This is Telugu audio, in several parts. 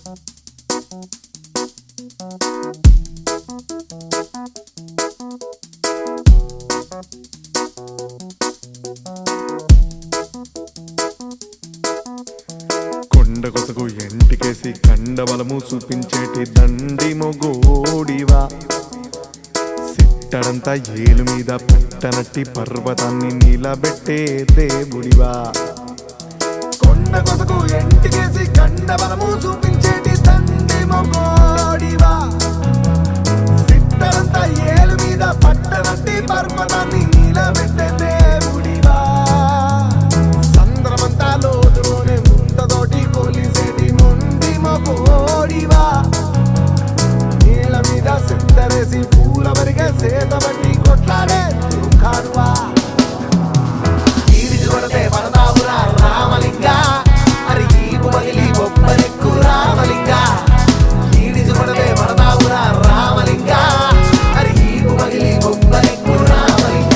కొండ కొసకు ఎంటికేసి కండబలము చూపించేటి దండి మొగోడివా సిట్టడంతా ఏలు మీద పెట్టనట్టి పర్వతాన్ని నిలబెట్టే దేవుడివా కొండ కొసకు ఎంటికేసి కండబలము చూపించేటి దండి మొగోడివా సిట్టడంతా ఏలు మీద పట్టనట్టి పర్వతాన్ని నిలబెట్టే దేవుడివా సంద్రమంతా లోతులోనే ముంతతోటి కొలిసేటి మొండి మగోడివా నీళ్ళ మీద సిద్ధరేసి పూల వరిగే సేత బట్టి కొట్లాడే దుఃఖానువా ఈడిచి కొడితే పడతావురా రామలింగ అరి ఈపు పగిలి బొబ్బరెక్కు రామలింగ ఈడిచి కొడితే పడతావురా రామలింగ అరి ఈపు పగిలి బొబ్బరెక్కు రామలింగ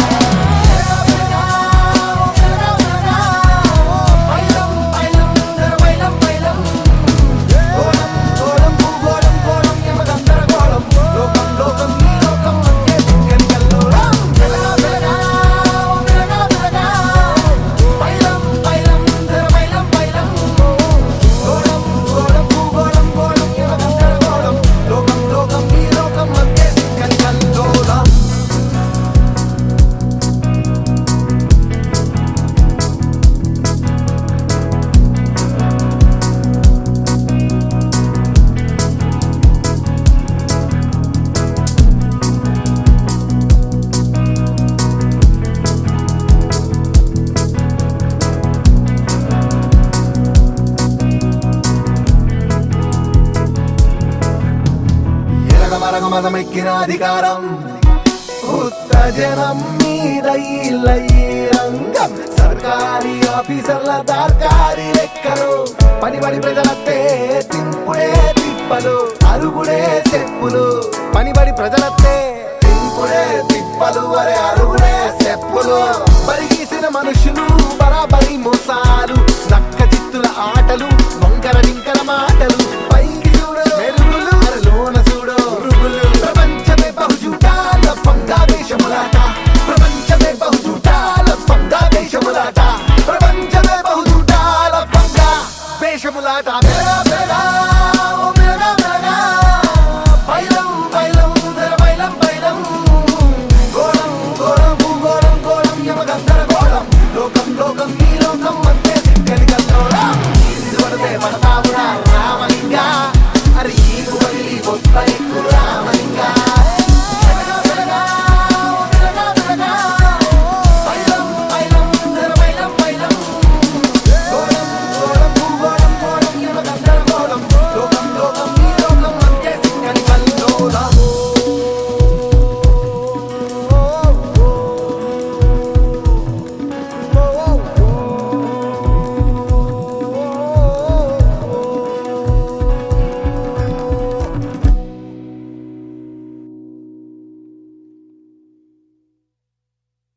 ఎరగమరగ మదమెక్కిన అధికారం ఉత్త జనం మీద ఈళ్ళ ఈ రంగం సర్కారీ ఆఫీసర్ల దార్కారి లెక్కలు పనిబడి ప్రజలతే తింపుడే తిప్పలు అరుగుడే చెప్పులు పనిబడి ప్రజలతే తింపుడే తిప్పలు అరే అరుగుడే చెప్పులు బరిగీసిన మనుషులు బరాబరి మోసాలు నక్క చిత్తుల ఆటలు వంకర డింకర మాటలు పైకి చూడు మెరుగులు అరే లోన చూడు ఉరుగులు ప్రపంచమే బహుజూటాల పంగా వేషములాట ప్రపంచమే బహుజూటాల పంగా వేషములాట ప్రపంచమే బహుజూటాల పంగా వేషములాట మెరగా మెరగా ఓ మెరగా మెరగా బైలం బైలం జర బైలం బైలం గోళం గోళం భూగోళం గోళం యమగంధర గోళం లోకం లోకం ఈ లోకం మధ్య సిక్కని కల్లోలం ఇది పడితే పడతావురా